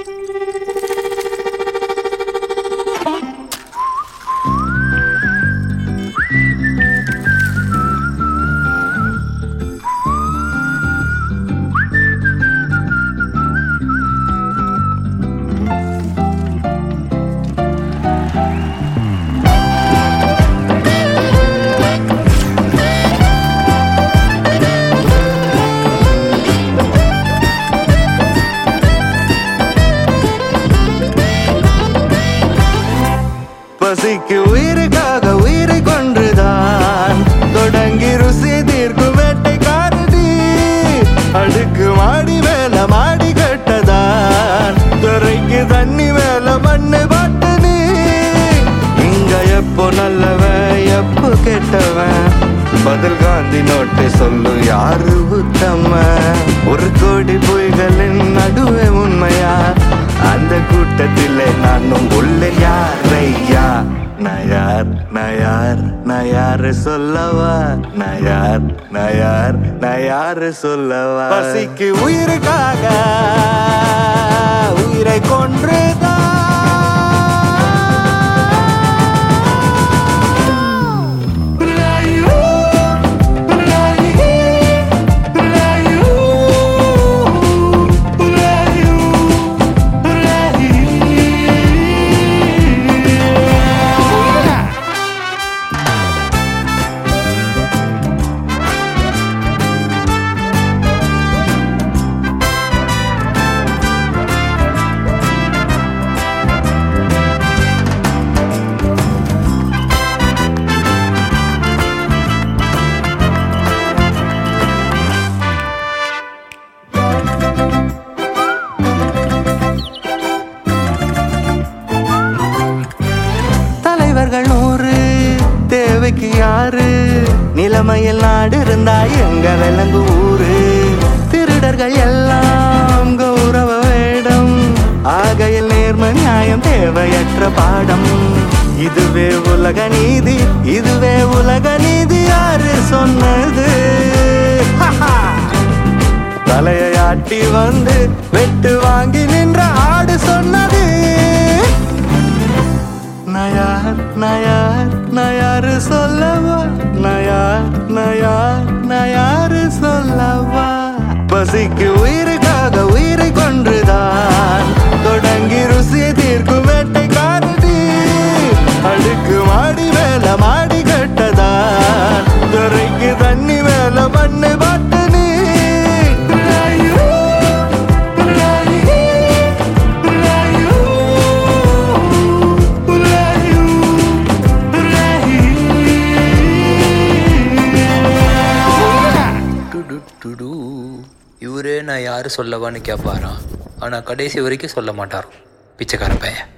பசிக்கு உயிருக்காக உயிரை கொன்றுதான் தொடங்கி ருசி தீர்க்கும் வேட்டைக்காரடி அடுக்கு மாடி மேல மாடி கட்டதான் துறைக்கு தண்ணி மேல மண்ணு பாட்டு நீ இங்க எப்போ நல்லவன் எப்போ கெட்டவன் பதில் காந்தி நோட்டு சொல்லு யாரு உத்தம ஒரு கோடி பொய்களின் நடுவே உண்மையா அந்த கூட்டத்திலே நானும் உள்ள யாரையா நயார் நயார் நயார் சொல்லவா நயார் நயார் நயார் சொல்லவா பசிக்கு உயிருக்காக உயிரை கொன்றுதான் தலைவர்கள் நூறு தேவைக்கு யாரு நிலைமையில் நாடு இருந்தா எங்க விலங்கு ஊரு திருடர்கள் எல்லாம் கௌரவ வேடம் ஆகையில் நேர்ம நியாயம் தேவையற்ற பாடம் இதுவே உலக நீதி இதுவே உலக நீதி யாரு சொன்னது தலையை ஆட்டி வந்து வெட்டு வாங்கி நின்ற ஆடு சொன்னது நயார் நயார் நயாரு சொல்லவா நயார் நயார் நயாரு சொல்லவா பசிக்கு உயிருக்காக உயிரை கொன்றுதான் தொடங்கி ருசியை தீர்க்கும் வேட்டைக்காரடி அடுக்கு மாடி மேல மாடி கட்டதான் துறைக்கு தண்ணி மேல மண்ணு பாட்டு நீ டுடு டுடு இவரே நான் யாரு சொல்லவான்னு கேட்பாராம் ஆனால் கடைசி வரைக்கும் சொல்ல மாட்டார் பிச்சைக்கார பையன்